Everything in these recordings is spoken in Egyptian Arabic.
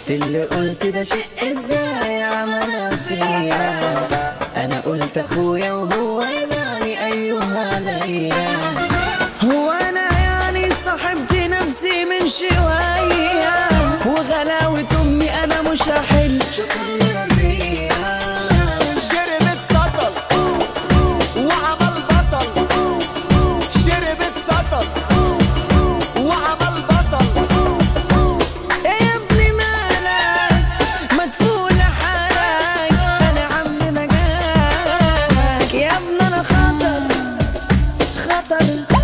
انت اللي قلت ده شيء ازاي عملها فيا انا قلت اخويا وهو يعني ايوه عليا هو انا يعني صاحبت نفسي من شوية وغلاوة امي انا مش هحل شكرا لرزيها شربت سطل وعمل بطل شربت سطل وعمل بطل ايه يا ابني مالك مدفون حالك انا عم مجالك يا ابني انا خطر خطر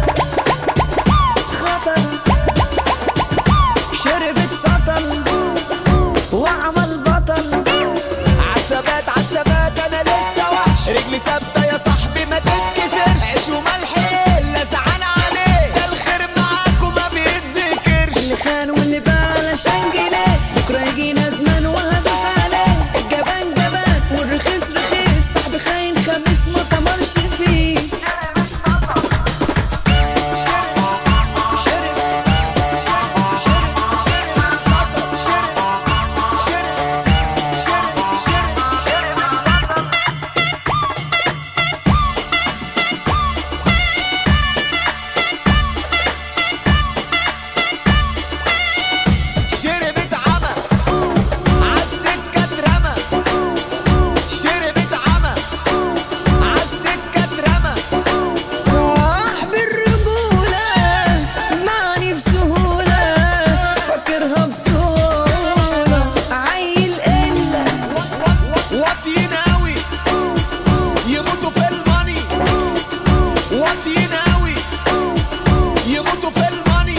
خطر شربت سطل وعمل بطل عسبات عسبات انا لسه وحش رجلي ثابته يا صاحبي ما تتكسرش عيش وملح لا زعل عليه ده الخير معاكم ما بيتذكرش اللي خان واللي باع علشان جنيه بكره يجي ندمان وهدوس عليه الجبان جبان والرخيص رخيص صاحبي خاين خميس ما طمرش فيه شربت عمى عالسكة اترمى شربت عمى عالسكة اترمى صاحب الرجولة معني بسهولة فاكرها بطولة عيل إلا واطيين اوي يموتوا في الماني واطيين اوي يموتوا في الماني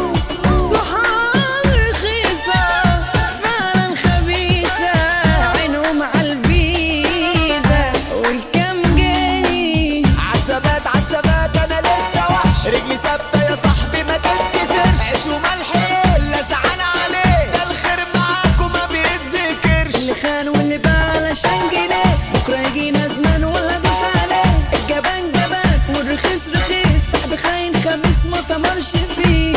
صحاب رخيصة فعلا خبيثة عينهم عالفيزا والكام جنيه عسبات عسبات انا لسه وحش رجلي ثابته يا صاحبي ما تتكسرش عيش وملح لا زعل عليه ده الخير معاكم ما بيتذكرش اللي خان واللي باع علشان جنيه بكرة يجي ندمان وهدوس عليه الجبان جبان والرخيص رخيص صاحبي خاين خميس ما طمرش فيه